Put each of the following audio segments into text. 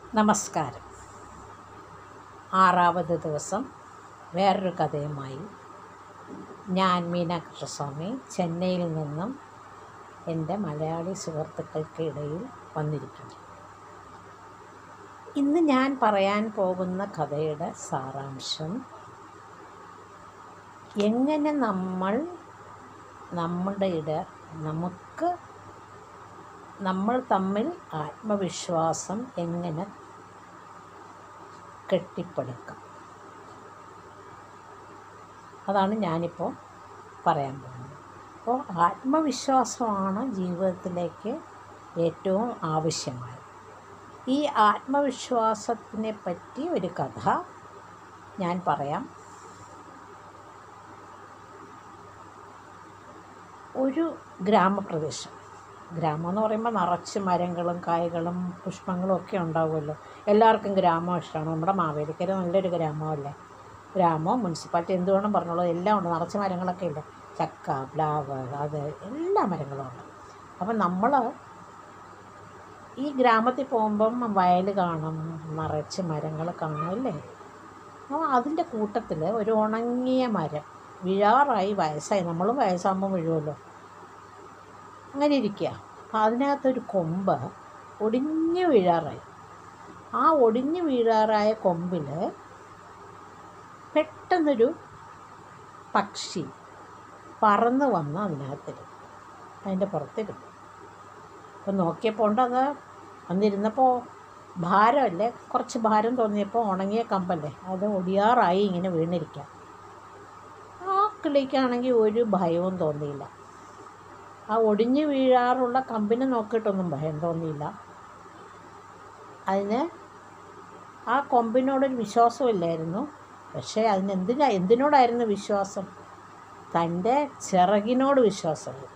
നമസ്കാരം ആറാവത് ദിവസം വേറൊരു കഥയുമായി ഞാൻ മീന കൃഷ്ണസ്വാമി ചെന്നൈയിൽ നിന്നും എൻ്റെ മലയാളി സുഹൃത്തുക്കൾക്ക് ഇടയിൽ വന്നിരിക്കുന്നു ഇന്ന് ഞാൻ പറയാൻ പോകുന്ന കഥയുടെ സാരാംശം എങ്ങനെ നമ്മൾ നമ്മുടെ ഇട നമുക്ക് നമ്മൾ തമ്മിൽ ആത്മവിശ്വാസം എങ്ങനെ കെട്ടിപ്പടുക്കാം അതാണ് ഞാനിപ്പോൾ പറയാൻ പോകുന്നത് അപ്പോൾ ആത്മവിശ്വാസമാണ് ജീവിതത്തിലേക്ക് ഏറ്റവും ആവശ്യമായത് ഈ ആത്മവിശ്വാസത്തിനെ പറ്റി ഒരു കഥ ഞാൻ പറയാം ഒരു ഗ്രാമപ്രദേശം ഗ്രാമം എന്ന് പറയുമ്പോൾ നിറച്ച് മരങ്ങളും കായകളും പുഷ്പങ്ങളും ഒക്കെ ഉണ്ടാവുമല്ലോ എല്ലാവർക്കും ഗ്രാമം ഇഷ്ടമാണ് നമ്മുടെ മാവേലിക്കര നല്ലൊരു ഗ്രാമമല്ലേ ഗ്രാമം മുനിസിപ്പാലിറ്റി എന്ത് വേണം പറഞ്ഞോളൂ എല്ലാം ഉണ്ട് നിറച്ച് മരങ്ങളൊക്കെ ഉണ്ട് ചക്ക പ്ലാവ് അത് എല്ലാ മരങ്ങളും ഉണ്ട് അപ്പം നമ്മൾ ഈ ഗ്രാമത്തിൽ പോകുമ്പം വയൽ കാണും നിറച്ച് മരങ്ങൾ കാണും അല്ലേ അപ്പോൾ അതിൻ്റെ കൂട്ടത്തിൽ ഒരു ഉണങ്ങിയ മരം വീഴാറായി വയസ്സായി നമ്മളും വയസ്സാകുമ്പോൾ വീഴുമല്ലോ അങ്ങനെ ഇരിക്കുക അപ്പം അതിനകത്തൊരു കൊമ്പ് ഒടിഞ്ഞു വീഴാറായി ആ ഒടിഞ്ഞു വീഴാറായ കൊമ്പിൽ പെട്ടെന്നൊരു പക്ഷി പറന്ന് വന്ന് അതിനകത്തിരുന്നു അതിൻ്റെ പുറത്തിരുന്നു അപ്പം നോക്കിയപ്പോൾ ഉണ്ട് അത് വന്നിരുന്നപ്പോൾ ഭാരമല്ലേ കുറച്ച് ഭാരം തോന്നിയപ്പോൾ ഉണങ്ങിയ കമ്പല്ലേ അത് ഒടിയാറായി ഇങ്ങനെ വീണിരിക്കാം ആ കിളിക്കാണെങ്കിൽ ഒരു ഭയവും തോന്നിയില്ല ആ ഒടിഞ്ഞു വീഴാറുള്ള കമ്പിനെ നോക്കിയിട്ടൊന്നും ഭയം തോന്നിയില്ല അതിന് ആ കൊമ്പിനോടൊരു വിശ്വാസമില്ലായിരുന്നു പക്ഷേ അതിന് എന്തിനാ എന്തിനോടായിരുന്നു വിശ്വാസം തൻ്റെ ചിറകിനോട് വിശ്വാസമായിരുന്നു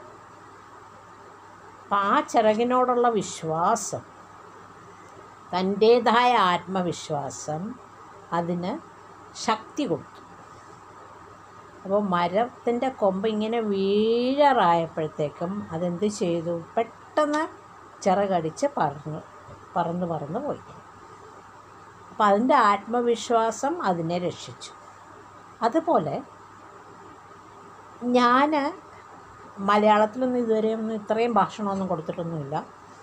അപ്പം ആ ചിറകിനോടുള്ള വിശ്വാസം തൻ്റേതായ ആത്മവിശ്വാസം അതിന് ശക്തി കൊടുത്തു അപ്പോൾ മരത്തിൻ്റെ കൊമ്പ് ഇങ്ങനെ വീഴാറായപ്പോഴത്തേക്കും അതെന്ത് ചെയ്തു പെട്ടെന്ന് ചിറകടിച്ച് പറന്ന് പറന്ന് പറന്ന് പോയി അപ്പോൾ അതിൻ്റെ ആത്മവിശ്വാസം അതിനെ രക്ഷിച്ചു അതുപോലെ ഞാൻ മലയാളത്തിലൊന്നും ഇതുവരെ ഒന്നും ഇത്രയും ഭാഷണമൊന്നും കൊടുത്തിട്ടൊന്നുമില്ല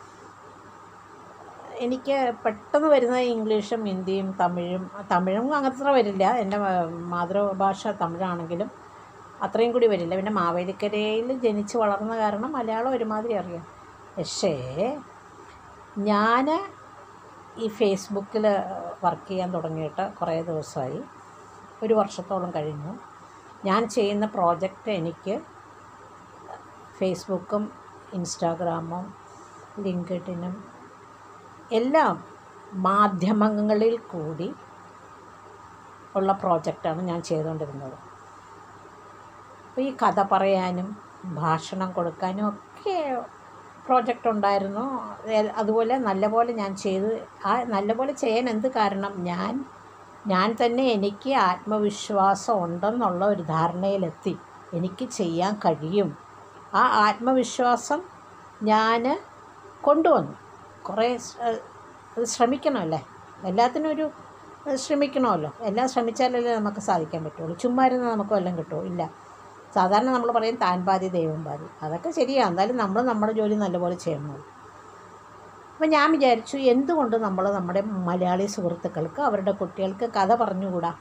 എനിക്ക് പെട്ടെന്ന് വരുന്നത് ഇംഗ്ലീഷും ഹിന്ദിയും തമിഴും തമിഴും അങ്ങനത്ര വരില്ല എൻ്റെ മാതൃഭാഷ തമിഴാണെങ്കിലും അത്രയും കൂടി വരില്ല പിന്നെ മാവേലിക്കരയിൽ ജനിച്ച് വളർന്ന കാരണം മലയാളം ഒരുമാതിരി അറിയാം പക്ഷേ ഞാൻ ഈ ഫേസ്ബുക്കിൽ വർക്ക് ചെയ്യാൻ തുടങ്ങിയിട്ട് കുറേ ദിവസമായി ഒരു വർഷത്തോളം കഴിഞ്ഞു ഞാൻ ചെയ്യുന്ന പ്രോജക്റ്റ് എനിക്ക് ഫേസ്ബുക്കും ഇൻസ്റ്റാഗ്രാമും ലിങ്ക്ഡിനും എല്ലാം മാധ്യമങ്ങളിൽ കൂടി ഉള്ള പ്രോജക്റ്റാണ് ഞാൻ ചെയ്തുകൊണ്ടിരുന്നത് അപ്പോൾ ഈ കഥ പറയാനും ഭാഷണം കൊടുക്കാനും ഒക്കെ പ്രോജക്റ്റ് ഉണ്ടായിരുന്നു അതുപോലെ നല്ലപോലെ ഞാൻ ചെയ്തു ആ നല്ലപോലെ ചെയ്യാൻ എന്ത് കാരണം ഞാൻ ഞാൻ തന്നെ എനിക്ക് ആത്മവിശ്വാസം ഉണ്ടെന്നുള്ള ഒരു ധാരണയിലെത്തി എനിക്ക് ചെയ്യാൻ കഴിയും ആ ആത്മവിശ്വാസം ഞാൻ കൊണ്ടുവന്നു കുറേ അത് ശ്രമിക്കണമല്ലേ എല്ലാത്തിനും ഒരു ശ്രമിക്കണമല്ലോ എല്ലാം ശ്രമിച്ചാലല്ലേ നമുക്ക് സാധിക്കാൻ പറ്റുള്ളൂ ചുമ്മാ ഇരുന്ന് നമുക്ക് വല്ലതും കിട്ടുമോ ഇല്ല സാധാരണ നമ്മൾ പറയും താൻ പാതി ദൈവം പാതി അതൊക്കെ ശരിയാണ് എന്തായാലും നമ്മൾ നമ്മുടെ ജോലി നല്ലപോലെ ചെയ്യണമല്ലോ അപ്പം ഞാൻ വിചാരിച്ചു എന്തുകൊണ്ട് നമ്മൾ നമ്മുടെ മലയാളി സുഹൃത്തുക്കൾക്ക് അവരുടെ കുട്ടികൾക്ക് കഥ പറഞ്ഞുകൂടാ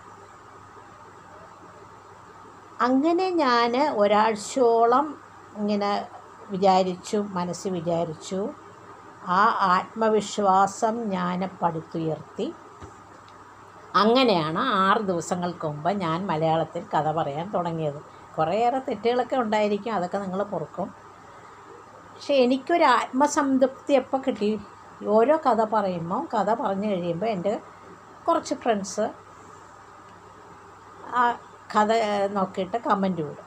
അങ്ങനെ ഞാൻ ഒരാഴ്ചയോളം ഇങ്ങനെ വിചാരിച്ചു മനസ്സ് വിചാരിച്ചു ആ ആത്മവിശ്വാസം ഞാൻ പടുത്തുയർത്തി അങ്ങനെയാണ് ആറ് ദിവസങ്ങൾക്ക് മുമ്പ് ഞാൻ മലയാളത്തിൽ കഥ പറയാൻ തുടങ്ങിയത് കുറേയേറെ തെറ്റുകളൊക്കെ ഉണ്ടായിരിക്കും അതൊക്കെ നിങ്ങൾ പൊറുക്കും പക്ഷേ എനിക്കൊരു ആത്മസംതൃപ്തി എപ്പോൾ കിട്ടി ഓരോ കഥ പറയുമ്പോൾ കഥ പറഞ്ഞു കഴിയുമ്പോൾ എൻ്റെ കുറച്ച് ഫ്രണ്ട്സ് ആ കഥ നോക്കിയിട്ട് കമൻറ്റ് വിടും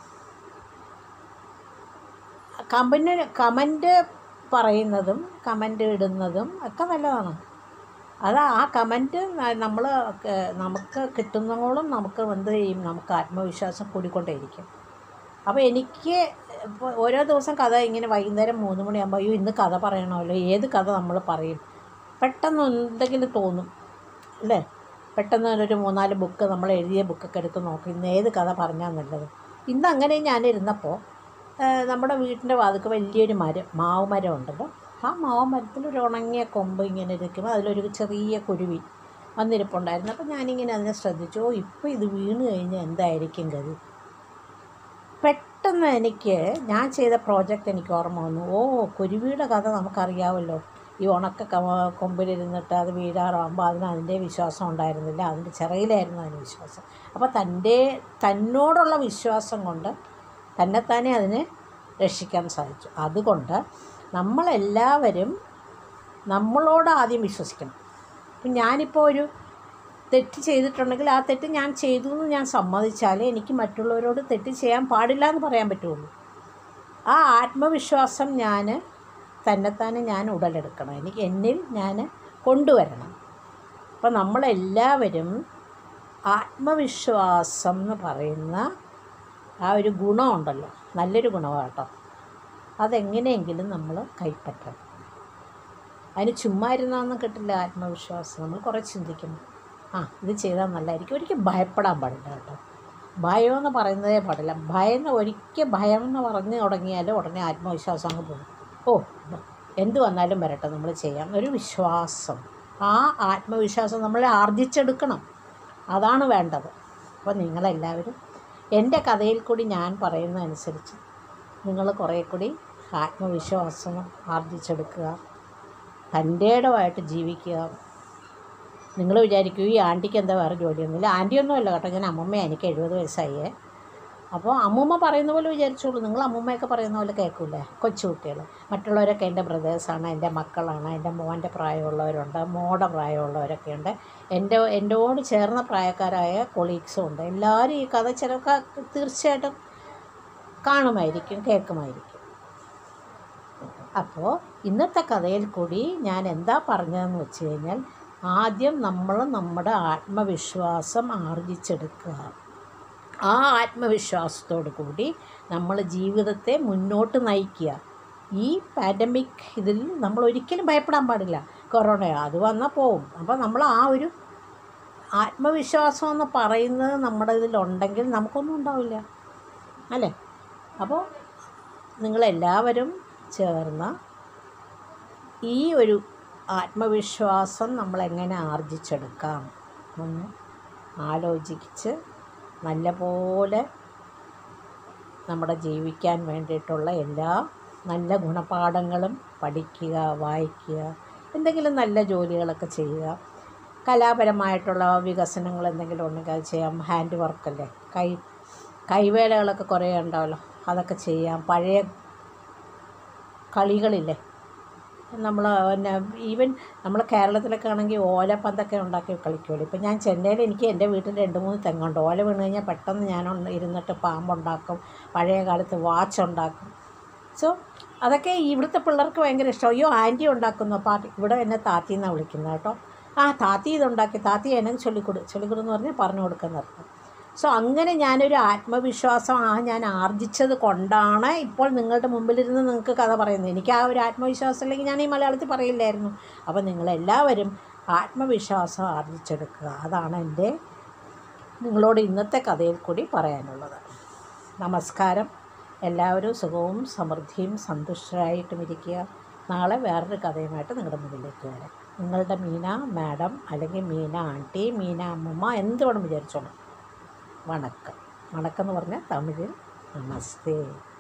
കമൻറ്റ് കമൻറ്റ് പറയുന്നതും കമൻറ്റ് ഇടുന്നതും ഒക്കെ നല്ലതാണ് അത് ആ കമൻറ്റ് നമ്മൾ നമുക്ക് കിട്ടുന്നതോളം നമുക്ക് എന്ത് ചെയ്യും നമുക്ക് ആത്മവിശ്വാസം കൂടിക്കൊണ്ടേയിരിക്കും അപ്പോൾ എനിക്ക് ഇപ്പോൾ ഓരോ ദിവസം കഥ ഇങ്ങനെ വൈകുന്നേരം മൂന്ന് മണിയാകുമ്പോൾ അയ്യോ ഇന്ന് കഥ പറയണമല്ലോ ഏത് കഥ നമ്മൾ പറയും പെട്ടെന്ന് എന്തെങ്കിലും തോന്നും അല്ലേ പെട്ടെന്ന് ഒരു മൂന്നാല് ബുക്ക് നമ്മൾ എഴുതിയ ബുക്കൊക്കെ എടുത്ത് നോക്കി ഇന്ന് ഏത് കഥ പറഞ്ഞാൽ നല്ലത് ഇന്ന് അങ്ങനെ ഞാനിരുന്നപ്പോൾ നമ്മുടെ വീട്ടിൻ്റെ വാതിക്ക് വലിയൊരു മരം മാവ് മരം ഉണ്ടല്ലോ ആ മാവ് മരത്തിൽ ഒരു ഉണങ്ങിയ കൊമ്പ് ഇങ്ങനെ ഇരിക്കുമ്പോൾ അതിലൊരു ചെറിയ കുരുവി വന്നിരിപ്പുണ്ടായിരുന്നു അപ്പോൾ ഞാനിങ്ങനെ അതിനെ ശ്രദ്ധിച്ചു ഓ ഇപ്പോൾ ഇത് വീണ് കഴിഞ്ഞാൽ എന്തായിരിക്കും ഗതി പെട്ടെന്ന് എനിക്ക് ഞാൻ ചെയ്ത പ്രോജക്റ്റ് എനിക്ക് ഓർമ്മ വന്നു ഓ കുരുവിയുടെ കഥ നമുക്കറിയാമല്ലോ ഈ ഉണക്ക ക- കൊമ്പിലിരുന്നിട്ട് അത് വീഴാറാകുമ്പോൾ അതിന് അതിൻ്റെ വിശ്വാസം ഉണ്ടായിരുന്നില്ല അതിൻ്റെ ചിറയിലായിരുന്നു അതിന് വിശ്വാസം അപ്പോൾ തൻ്റെ തന്നോടുള്ള വിശ്വാസം കൊണ്ട് തന്നെത്താനെ അതിനെ രക്ഷിക്കാൻ സാധിച്ചു അതുകൊണ്ട് നമ്മളെല്ലാവരും നമ്മളോട് ആദ്യം വിശ്വസിക്കണം ഇപ്പം ഞാനിപ്പോൾ ഒരു തെറ്റ് ചെയ്തിട്ടുണ്ടെങ്കിൽ ആ തെറ്റ് ഞാൻ ചെയ്തു എന്ന് ഞാൻ സമ്മതിച്ചാലേ എനിക്ക് മറ്റുള്ളവരോട് തെറ്റ് ചെയ്യാൻ പാടില്ല എന്ന് പറയാൻ പറ്റുള്ളൂ ആ ആത്മവിശ്വാസം ഞാൻ തന്നെത്താനെ ഞാൻ ഉടലെടുക്കണം എനിക്ക് എന്നിൽ ഞാൻ കൊണ്ടുവരണം അപ്പം നമ്മളെല്ലാവരും ആത്മവിശ്വാസം എന്ന് പറയുന്ന ആ ഒരു ഗുണമുണ്ടല്ലോ നല്ലൊരു ഗുണമാണ് കേട്ടോ അതെങ്ങനെയെങ്കിലും നമ്മൾ കൈപ്പറ്റണം അതിന് ചുമ്മാ ഇരുന്നൊന്നും കിട്ടില്ല ആത്മവിശ്വാസം നമ്മൾ കുറേ ചിന്തിക്കണം ആ ഇത് ചെയ്താൽ നല്ലതായിരിക്കും ഒരിക്കലും ഭയപ്പെടാൻ പാടില്ല കേട്ടോ ഭയം എന്ന് പറയുന്നതേ പാടില്ല ഭയം ഒരിക്കൽ ഭയം എന്ന് പറഞ്ഞ് തുടങ്ങിയാൽ ഉടനെ ആത്മവിശ്വാസം അങ്ങ് പോകും ഓ എന്ത് വന്നാലും വരട്ടെ നമ്മൾ ചെയ്യാം ഒരു വിശ്വാസം ആ ആത്മവിശ്വാസം നമ്മൾ ആർജിച്ചെടുക്കണം അതാണ് വേണ്ടത് അപ്പോൾ നിങ്ങളെല്ലാവരും എൻ്റെ കഥയിൽ കൂടി ഞാൻ പറയുന്നതനുസരിച്ച് നിങ്ങൾ കുറേ കൂടി ആത്മവിശ്വാസം ആർജിച്ചെടുക്കുക തൻ്റേടമായിട്ട് ജീവിക്കുക നിങ്ങൾ വിചാരിക്കും ഈ ആൻറ്റിക്ക് എന്താ വേറെ ജോലിയൊന്നുമില്ല ആൻറ്റിയൊന്നും അല്ല കേട്ടോ ഞാൻ അമ്മമ്മയാണ് എനിക്ക് എഴുപത് വയസ്സായേ അപ്പോൾ അമ്മൂമ്മ പറയുന്ന പോലെ വിചാരിച്ചോളൂ നിങ്ങൾ അമ്മൂമ്മയൊക്കെ പറയുന്ന പോലെ കേൾക്കൂലേ കൊച്ചു കുട്ടികൾ മറ്റുള്ളവരൊക്കെ എൻ്റെ ബ്രദേഴ്സാണ് എൻ്റെ മക്കളാണ് എൻ്റെ മോൻ്റെ പ്രായമുള്ളവരുണ്ട് മോടെ പ്രായമുള്ളവരൊക്കെ ഉണ്ട് എൻ്റെ എൻ്റെയോട് ചേർന്ന പ്രായക്കാരായ കൊളീഗ്സും ഉണ്ട് എല്ലാവരും ഈ കഥ ചിലർക്ക് തീർച്ചയായിട്ടും കാണുമായിരിക്കും കേൾക്കുമായിരിക്കും അപ്പോൾ ഇന്നത്തെ കഥയിൽ കൂടി ഞാൻ എന്താ പറഞ്ഞതെന്ന് വെച്ച് കഴിഞ്ഞാൽ ആദ്യം നമ്മൾ നമ്മുടെ ആത്മവിശ്വാസം ആർജിച്ചെടുക്കുക ആ ആത്മവിശ്വാസത്തോടു കൂടി നമ്മൾ ജീവിതത്തെ മുന്നോട്ട് നയിക്കുക ഈ പാൻഡമിക് ഇതിൽ നമ്മൾ ഒരിക്കലും ഭയപ്പെടാൻ പാടില്ല കൊറോണ അത് വന്നാൽ പോവും അപ്പോൾ നമ്മൾ ആ ഒരു ആത്മവിശ്വാസം എന്ന് പറയുന്നത് നമ്മുടെ ഇതിലുണ്ടെങ്കിൽ നമുക്കൊന്നും ഉണ്ടാവില്ല അല്ലേ അപ്പോൾ നിങ്ങളെല്ലാവരും ചേർന്ന് ഈ ഒരു ആത്മവിശ്വാസം നമ്മളെങ്ങനെ ആർജിച്ചെടുക്കാം ഒന്ന് ആലോചിച്ച് നല്ലപോലെ നമ്മുടെ ജീവിക്കാൻ വേണ്ടിയിട്ടുള്ള എല്ലാ നല്ല ഗുണപാഠങ്ങളും പഠിക്കുക വായിക്കുക എന്തെങ്കിലും നല്ല ജോലികളൊക്കെ ചെയ്യുക കലാപരമായിട്ടുള്ള വികസനങ്ങൾ എന്തെങ്കിലും ഉണ്ടെങ്കിൽ അത് ചെയ്യാം ഹാൻഡ് വർക്കല്ലേ കൈ കൈവേലകളൊക്കെ കുറേ ഉണ്ടാവല്ലോ അതൊക്കെ ചെയ്യാം പഴയ കളികളില്ലേ നമ്മൾ പിന്നെ ഈവൻ നമ്മൾ കേരളത്തിലൊക്കെ ആണെങ്കിൽ ഓലപ്പന്തൊക്കെ ഉണ്ടാക്കി കളിക്കുമല്ലോ ഇപ്പം ഞാൻ ചെന്നൈയിൽ എനിക്ക് എൻ്റെ വീട്ടിൽ രണ്ട് മൂന്ന് തെങ്ങുണ്ട് ഓല വീണ് കഴിഞ്ഞാൽ പെട്ടെന്ന് ഞാൻ ഒന്ന് ഇരുന്നിട്ട് പാമ്പുണ്ടാക്കും പഴയ കാലത്ത് വാച്ച് ഉണ്ടാക്കും സോ അതൊക്കെ ഇവിടുത്തെ പിള്ളേർക്ക് ഭയങ്കര ഇഷ്ടം അയ്യോ ആൻറ്റി ഉണ്ടാക്കുന്നു പാട്ടി ഇവിടെ എന്നെ താത്തി എന്നാണ് വിളിക്കുന്നത് കേട്ടോ ആ താത്തി ഇതുണ്ടാക്കി താത്തി എന്നെ ചൊല്ലിക്കൊടു ചൊല്ലിക്കൊടു എന്ന് പറഞ്ഞാൽ പറഞ്ഞു കൊടുക്കുന്ന അർത്ഥം സോ അങ്ങനെ ഞാനൊരു ആത്മവിശ്വാസം ആ ഞാൻ ആർജിച്ചത് കൊണ്ടാണ് ഇപ്പോൾ നിങ്ങളുടെ മുമ്പിലിരുന്ന് നിങ്ങൾക്ക് കഥ പറയുന്നത് എനിക്ക് ആ ഒരു ആത്മവിശ്വാസം ഇല്ലെങ്കിൽ ഞാൻ ഈ മലയാളത്തിൽ പറയില്ലായിരുന്നു അപ്പോൾ നിങ്ങളെല്ലാവരും ആത്മവിശ്വാസം ആർജിച്ചെടുക്കുക അതാണ് എൻ്റെ നിങ്ങളോട് ഇന്നത്തെ കഥയിൽ കൂടി പറയാനുള്ളത് നമസ്കാരം എല്ലാവരും സുഖവും സമൃദ്ധിയും സന്തുഷ്ടരായിട്ടും ഇരിക്കുക നാളെ വേറൊരു കഥയുമായിട്ട് നിങ്ങളുടെ മുന്നിലേക്ക് വരാം നിങ്ങളുടെ മീന മാഡം അല്ലെങ്കിൽ മീന ആൻറ്റി മീന അമ്മമ്മ എന്ത് വേണം വിചാരിച്ചോളൂ വണക്കം വണക്കം എന്ന് പറഞ്ഞാൽ തമിഴിൽ നമസ്തേ